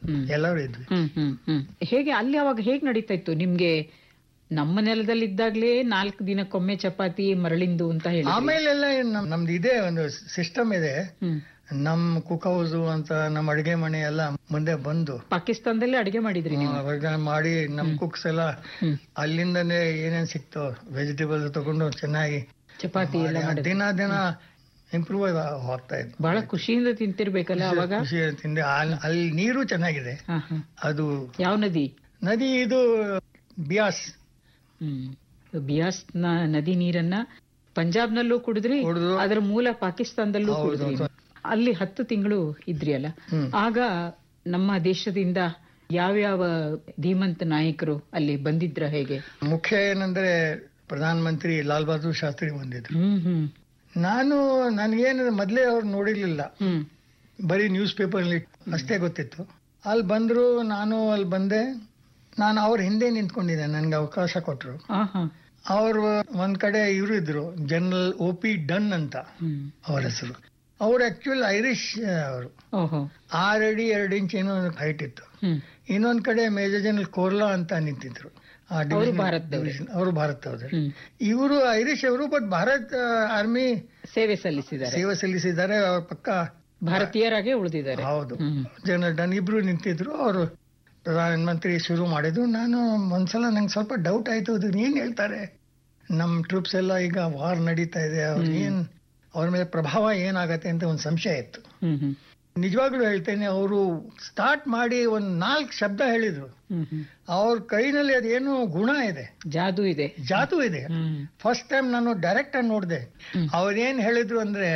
ಹ್ಮ್. ಎಲ್ಲರೂ ಇದ್ವಿ ಹ್ಮ್ ಹ್ಮ್ ಹ್ಮ್ ಹೇಗೆ ಅಲ್ಲಿ ಅವಾಗ ಹೇಗ್ ನಡೀತಾ ಇತ್ತು ನಿಮ್ಗೆ ನಮ್ಮ ನೆಲದಲ್ಲಿ ಇದ್ದಾಗ್ಲೇ ನಾಲ್ಕು ದಿನಕ್ಕೊಮ್ಮೆ ಚಪಾತಿ ಮರಳಿಂದು ಅಂತ ಹೇಳಿ ಆಮೇಲೆಲ್ಲ ಏನ್ ನಮ್- ನಮ್ದು ಇದೆ ಒಂದು ಸಿಸ್ಟಮ್ ಇದೆ ಹ್ಮ್ ನಮ್ ಕುಕ್ ಹೌಸ್ ಅಂತ ನಮ್ಮ ಅಡಿಗೆ ಮನೆ ಎಲ್ಲ ಮುಂದೆ ಬಂದು ಪಾಕಿಸ್ತಾನದಲ್ಲಿ ಅಡಿಗೆ ಮಾಡಿದ್ರಿ ನೀವು ಅವಾಗ ಮಾಡಿ ನಮ್ ಕುಕ್ಸ್ ಎಲ್ಲ ಹ್ಮ್ ಅಲ್ಲಿಂದನೇ ಏನೇನ್ ಸಿಕ್ತೋ ವೆಜಿಟೇಬಲ್ ತಗೊಂಡು ಚೆನ್ನಾಗಿ ಚಪಾತಿ ಎಲ್ಲ ಮಾಡಿ ಮಾಡಿದ್ರಿ ದಿನ ದಿನ ಇಂಪ್ರೂವ್ ಹೋಗ್ತಾ ಇದ್ವಿ ಬಹಳ ಖುಷಿಯಿಂದ ತಿಂತಿರ್ಬೇಕಲ್ಲ ಅವಾಗ ಖುಷಿ ತಿಂದೆ ಅಲ್- ಅಲ್ಲಿ ನೀರು ಚೆನ್ನಾಗಿದೆ ಹಾ ಹಾ ಅದು ಯಾವ ನದಿ ನದಿ ಇದು ಬಿಯಾಸ್ ಹ್ಮ್ ಬಿಯಾಸ್ ನ- ನದಿ ನೀರನ್ನ ಪಂಜಾಬ್ನಲ್ಲೂ ಕುಡಿದ್ರಿ ಕುಡ್ದು. ಅದರ ಮೂಲ ಪಾಕಿಸ್ತಾನದಲ್ಲೂ ಹೌದು, ಕುಡಿದ್ರಿ ಹೌದು. ಅಲ್ಲಿ ಹತ್ತು ತಿಂಗಳು ಇದ್ರಿ ಅಲ್ಲ ಹ್ಮ್. ಆಗ ನಮ್ಮ ದೇಶದಿಂದ ಯಾವ್ಯಾವ ಧೀಮಂತ ನಾಯಕರು ಅಲ್ಲಿ ಬಂದಿದ್ರ ಹೇಗೆ ಮುಖ್ಯ ಏನಂದ್ರೆ ಪ್ರಧಾನ ಮಂತ್ರಿ ಲಾಲ್ ಬಹದ್ದೂರ್ ಶಾಸ್ತ್ರಿ ಬಂದಿದ್ರು ಹ್ಮ್ ಹ್ಮ್ ನಾನು ನನಗೇನು ಮೊದಲೇ ಅವ್ರು ನೋಡಿರ್ಲಿಲ್ಲ ಹ್ಮ್ ಬರೀ ನ್ಯೂಸ್ ಪೇಪರ್ಲಿ ಅಷ್ಟೇ ಗೊತ್ತಿತ್ತು ಅಲ್ಲಿ ಬಂದ್ರು ನಾನು ಅಲ್ಲಿ ಬಂದೆ ನಾನು ಅವ್ರ ಹಿಂದೆ ನಿಂತ್ಕೊಂಡಿದ್ದೆ ನನ್ಗೆ ಅವಕಾಶ ಕೊಟ್ಟರು ಆ ಹಾ ಅವ್ರು ಒಂದ್ ಕಡೆ ಇವರು ಇದ್ರು ಜನರಲ್ ಒ ಪಿ ಡನ್ ಅಂತ ಹ್ಮ್ ಅವ್ರ ಹೆಸರು ಅವ್ರು ಆಕ್ಚುಲ್ ಐರಿಷ್ ಅವರು ಓಹೋ ಆರು ಅಡಿ ಎರಡು ಇಂಚ್ ಏನೋ ಹೈಟ್ ಇತ್ತು ಹ್ಮ್ ಇನ್ನೊಂದ್ ಕಡೆ ಮೇಜರ್ ಜನರಲ್ ಕೋರ್ಲಾ ಅಂತ ನಿಂತಿದ್ರು ಆ ಅವ್ರು division- ಭಾರತದವ್ರೇ. division. ಅವರು ಭಾರತದವರು ಹ್ಮ್ ಇವರು ಐರಿಷ್ ಅವರು ಬಟ್ ಭಾರತ್ ಆರ್ಮಿ ಸೇವೆ ಸಲ್ಲಿಸಿದ್ದಾರೆ ಸೇವೆ ಸಲ್ಲಿಸಿದ್ದಾರೆ ಅವ್ರ ಪಕ್ಕ ಭಾರತೀಯರಾಗೆ ಉಳಿದಿದ್ದಾರೆ ಹೌದು ಹ್ಮ್ ಜನರಲ್ ಡನ್ ಇಬ್ರು ನಿಂತಿದ್ರು ಅವರು ಪ್ರಧಾನ ಮಂತ್ರಿ ಶುರು ಮಾಡಿದ್ರು ನಾನು ಒಂದ್ಸಲ ನಂಗೆ ಸ್ವಲ್ಪ ಡೌಟ್ ಆಯ್ತು ಅದು ಏನ್ ಹೇಳ್ತಾರೆ ನಮ್ ಟ್ರೂಪ್ಸ್ ಎಲ್ಲ ಈಗ ವಾರ್ ನಡೀತಾ ಇದೆ ಅವ್ರು ಏನ್ ಅವ್ರ ಮೇಲೆ ಪ್ರಭಾವ ಏನಾಗತ್ತೆ ಅಂತ ಒಂದು ಸಂಶಯ ಇತ್ತು ಹ್ಮ್ ಹ್ಮ್ ನಿಜವಾಗ್ಲೂ ಹೇಳ್ತೇನೆ ಅವರು ಸ್ಟಾರ್ಟ್ ಮಾಡಿ ಒಂದ್ ನಾಲ್ಕು ಶಬ್ದ ಹೇಳಿದ್ರು ಹ್ಮ್ ಹ್ಮ್ ಅವ್ರ ಕೈನಲ್ಲಿ ಅದೇನೋ ಗುಣ ಇದೆ ಜಾದೂ ಇದೆ ಜಾತು ಇದೆ ಹ್ಮ್ ಫಸ್ಟ್ ಟೈಮ್ ನಾನು ಡೈರೆಕ್ಟ್ ಆಗಿ ನೋಡಿದೆ ಹ್ಮ್. ಅವ್ರೇನ್ ಹೇಳಿದ್ರು ಅಂದ್ರೆ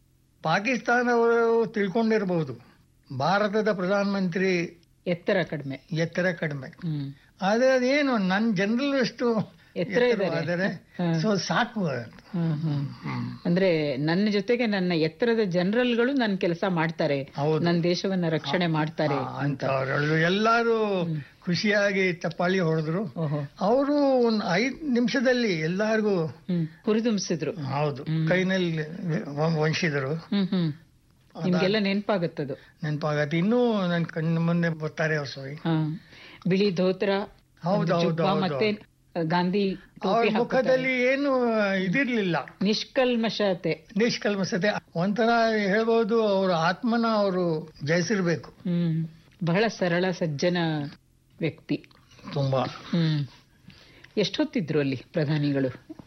ಪಾಕಿಸ್ತಾನವರು ತಿಳ್ಕೊಂಡಿರ್ಬಹುದು ಭಾರತದ ಪ್ರಧಾನ ಮಂತ್ರಿ ಎತ್ತರ ಕಡಿಮೆ ಎತ್ತರ ಕಡಿಮೆ ಹ್ಮ್ ಆದ್ರೆ ಅದೇನು ನನ್ ಜನರಲ್ ಅಷ್ಟು ಎತ್ತರ ಇದ್ದಾರೆ. ಆದರೆ ಹ್ಮ್. ಸೊ ಸಾಕು ಹ್ಮ್ ಹ್ಮ್ ಅಂದ್ರೆ ನನ್ನ ಜೊತೆಗೆ ನನ್ನ ಎತ್ತರದ ಜನರಲ್ಗಳು ನನ್ನ ಕೆಲಸ ಮಾಡ್ತಾರೆ ಹೌದು. ನನ್ನ ದೇಶವನ್ನ ರಕ್ಷಣೆ ಮಾಡ್ತಾರೆ ಆ, ಅಂತ ಅವ್ರು ಹೇಳಿದ್ರು ಎಲ್ಲಾರು ಖುಷಿಯಾಗಿ ಚಪ್ಪಾಳಿ ಹೊಡೆದ್ರು ಓಹೋ ಅವರು ಒಂದ್ ಐದ್ ನಿಮಿಷದಲ್ಲಿ ಎಲ್ಲಾರ್ಗೂ ಹ್ಮ್ ಹುರಿದುಂಬಿಸಿದ್ರು ಹೌದು ಕೈನಲ್ಲಿ ವ- ವಂಶಿದರು ಹ್ಮ್ ಹ್ಮ್ ನಿಮ್ಗೆಲ್ಲ ನೆನಪಾಗತ್ತದು ನೆನಪಾಗತ್ತೆ ಇನ್ನೂ ನನ್ ಕಣ್ಣ ಮುಂದೆ ಬರ್ತಾರೆ ಅವ್ರ ಸೋಯಿ ಹಾ ಬಿಳಿ ಧೋತ್ರ ಹೌದು, ಒಂದು ಹೌದು, ಜುಬ್ಬ ಹೌದು. ಮತ್ತೆ ಗಾಂಧಿ ಅವ್ರ ಟೋಪಿ ಹಾಕ್ತಾರೆ. ಮುಖದಲ್ಲಿ ಏನು ಇದಿರ್ಲಿಲ್ಲ ನಿಷ್ಕಲ್ಮಶತೆ ನಿಷ್ಕಲ್ಮಸತೆ ಒಂಥರ ಹೇಳ್ಬೋದು ಅವ್ರ ಆತ್ಮನ ಅವರು ಜಯಿಸಿರ್ಬೇಕು ಹ್ಮ್ ಬಹಳ ಸರಳ ಸಜ್ಜನ ವ್ಯಕ್ತಿ ತುಂಬಾ ಹ್ಮ್ ಎಷ್ಟೊತ್ತಿದ್ರು ಅಲ್ಲಿ ಪ್ರಧಾನಿಗಳು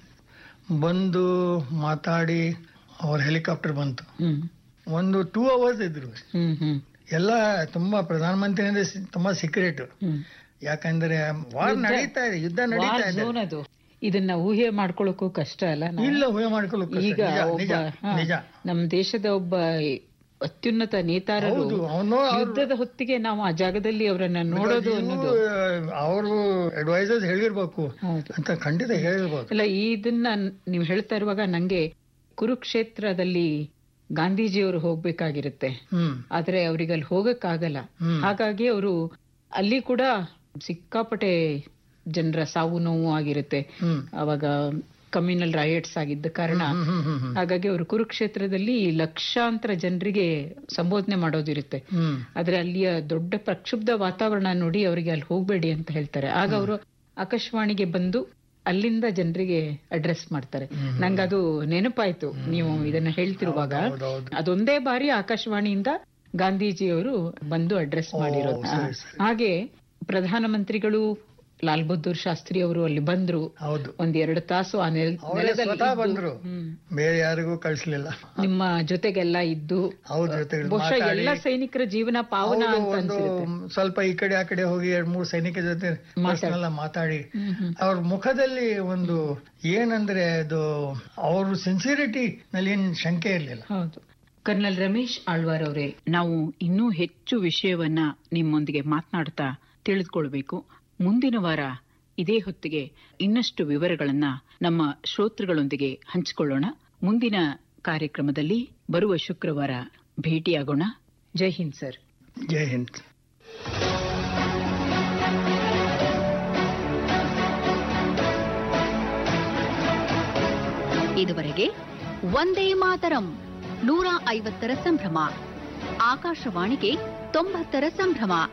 ಬಂದು ಮಾತಾಡಿ ಅವ್ರ ಹೆಲಿಕಾಪ್ಟರ್ ಬಂತು ಹ್ಮ್ ಒಂದು ಟೂ ಅವರ್ಸ್ ಇದ್ರು ಹ್ಮ್ ಹ್ಮ್ ಎಲ್ಲ ತುಂಬಾ ಪ್ರಧಾನಮಂತ್ರಿ ಅಂದ್ರೆ ಸಿ- ತುಂಬಾ ಸೀಕ್ರೆಟ್ ಹ್ಮ್ ಯಾಕಂದ್ರೆ ವಾರ್ ಯುದ್ಧ- ನಡೀತಾ ಇದೆ ಯುದ್ಧ ನಡೀತಾ ವಾರ್ ಇದೆ ಝೋನ್ ಅದು ಇದನ್ನ ಊಹೆ ಮಾಡ್ಕೊಳ್ಳೋಕು ಕಷ್ಟ ಅಲ್ಲ ನಾವು? ಇಲ್ಲ ಊಹೆ ಮಾಡ್ಕೊಳ್ಳೋಕೆ ಈಗ ಒಬ್ಬ ನಿಜ ಹಾ, ನಿಜ ನಮ್ಮ ದೇಶದ ಒಬ್ಬ ಅತ್ಯುನ್ನತ ನೇತಾರರು ಹೌದು ಅವನು ಯುದ್ಧದ ಹೊತ್ತಿಗೆ ನಾವು ಆ ಜಾಗದಲ್ಲಿ ಅವರನ್ನ ನೋಡೋದು ಅನ್ನೋದು ಅವರು ಅಡ್ವೈಸರ್ಸ್ ಹೇಳಿರ್ಬೇಕು ಹೌದು ಅಂತ ಖಂಡಿತ ಹೇಳಿರ್ಬೇಕು ಅಲ್ಲ ಇದನ್ನ ನೀವು ಹೇಳ್ತಾ ಇರುವಾಗ ನಂಗೆ ಕುರುಕ್ಷೇತ್ರದಲ್ಲಿ ಗಾಂಧೀಜಿಯವರು ಹೋಗ್ಬೇಕಾಗಿರುತ್ತೆ ಹ್ಮ್ ಆದ್ರೆ ಅವ್ರಿಗೆ ಅಲ್ಲಿ ಹೋಗಕ್ಕಾಗಲ್ಲ ಹ್ಮ್. ಹಾಗಾಗಿ ಅವರು ಅಲ್ಲಿ ಕೂಡ ಸಿಕ್ಕಾಪಟ್ಟೆ ಜನರ ಸಾವು ನೋವು ಆಗಿರುತ್ತೆ ಹ್ಮ್ ಅವಾಗ ಕಮ್ಯುನಲ್ ರೈಟ್ಸ್ ಆಗಿದ್ದ ಕಾರಣ ಹ್ಮ್ ಹ್ಮ್ ಹ್ಮ್ ಹ್ಮ್ ಹಾಗಾಗಿ ಅವರು ಕುರುಕ್ಷೇತ್ರದಲ್ಲಿ ಲಕ್ಷಾಂತರ ಜನರಿಗೆ ಸಂಬೋಧನೆ ಮಾಡೋದಿರುತ್ತೆ ಹ್ಮ್ ಆದ್ರೆ ಅಲ್ಲಿಯ ದೊಡ್ಡ ಪ್ರಕ್ಷುಬ್ಧ ವಾತಾವರಣ ನೋಡಿ ಅವರಿಗೆ ಅಲ್ಲಿ ಹೋಗ್ಬೇಡಿ ಅಂತ ಹೇಳ್ತಾರೆ ಆಗ ಅವರು ಆಕಾಶವಾಣಿಗೆ ಬಂದು ಅಲ್ಲಿಂದ ಜನರಿಗೆ ಅಡ್ರೆಸ್ ಮಾಡ್ತಾರೆ ನಂಗದು ನೆನಪಾಯ್ತು ನೀವು ಇದನ್ನ ಹೇಳ್ತಿರುವಾಗ ಹೌದೌದು ಅದೊಂದೇ ಬಾರಿ ಆಕಾಶವಾಣಿಯಿಂದ ಗಾಂಧೀಜಿಯವರು ಬಂದು ಅಡ್ರೆಸ್ ಮಾಡಿರೋದು ಸರಿ, ಹಾ. ಹಾಗೆ ಪ್ರಧಾನಮಂತ್ರಿಗಳು ಲಾಲ್ ಬಹದ್ದೂರ್ ಶಾಸ್ತ್ರಿ ಅವರು ಅಲ್ಲಿ ಬಂದ್ರು ಹೌದು ಒಂದ್ ಎರಡು ತಾಸು ಆ ನೆಲ- ಅವರೇ ನೆಲದಲ್ಲಿ ಸ್ವತಃ ಇದ್ದು, ಬಂದ್ರು ಹ್ಮ್. ಬೇರೆ ಯಾರಿಗೂ ಕಳಿಸ್ಲಿಲ್ಲ ನಿಮ್ಮ ಜೊತೆಗೆಲ್ಲ ಇದ್ದು ಅವ್ರ ಜೊತೆ ಬಹುಶಃ ಮಾತಾಡಿ ಎಲ್ಲ ಸೈನಿಕರ ಜೀವನ ಪಾವನ ಹೌದು, ಅಂತ ಒಂದು ಅನ್ಸಿರುತ್ತೆ ಸ್ವಲ್ಪ ಈ ಕಡೆ ಆ ಕಡೆ ಹೋಗಿ ಎರಡ್ ಮೂರು ಸೈನಿಕರ ಜೊತೆ personal ಆಗಿ ಮಾತಾಡಿ ಹ್ಮ್, ಹ್ಮ್. ಅವ್ರ ಮುಖದಲ್ಲಿ ಒಂದು ಏನಂದ್ರೆ ಅದು ಅವ್ರ ಸಿನ್ಸಿರಿಟಿ ನಲ್ಲಿ ಏನ್ ಶಂಕೆ ಇರ್ಲಿಲ್ಲ ಹೌದು ಕರ್ನಲ್ ರಮೇಶ್ ಆಳ್ವಾರ್ ಅವರೇ ನಾವು ಇನ್ನೂ ಹೆಚ್ಚು ವಿಷಯವನ್ನ ನಿಮ್ಮೊಂದಿಗೆ ಮಾತನಾಡ್ತಾ ತಿಳಿದುಕೊಳ್ಬೇಕು ಮುಂದಿನ ವಾರ ಇದೇ ಹೊತ್ತಿಗೆ ಇನ್ನಷ್ಟು ವಿವರಗಳನ್ನ ನಮ್ಮ ಶ್ರೋತೃಗಳೊಂದಿಗೆ ಹಂಚಿಕೊಳ್ಳೋಣ ಮುಂದಿನ ಕಾರ್ಯಕ್ರಮದಲ್ಲಿ ಬರುವ ಶುಕ್ರವಾರ ಭೇಟಿಯಾಗೋಣ ಜೈ ಹಿಂದ್ ಸರ್ ಜೈ ಹಿಂದ್ ಇದುವರೆಗೆ ಒಂದೇ ಮಾತರಂ ನೂರ ಐವತ್ತರ ಸಂಭ್ರಮ ಆಕಾಶವಾಣಿಗೆ ತೊಂಬತ್ತರ ಸಂಭ್ರಮ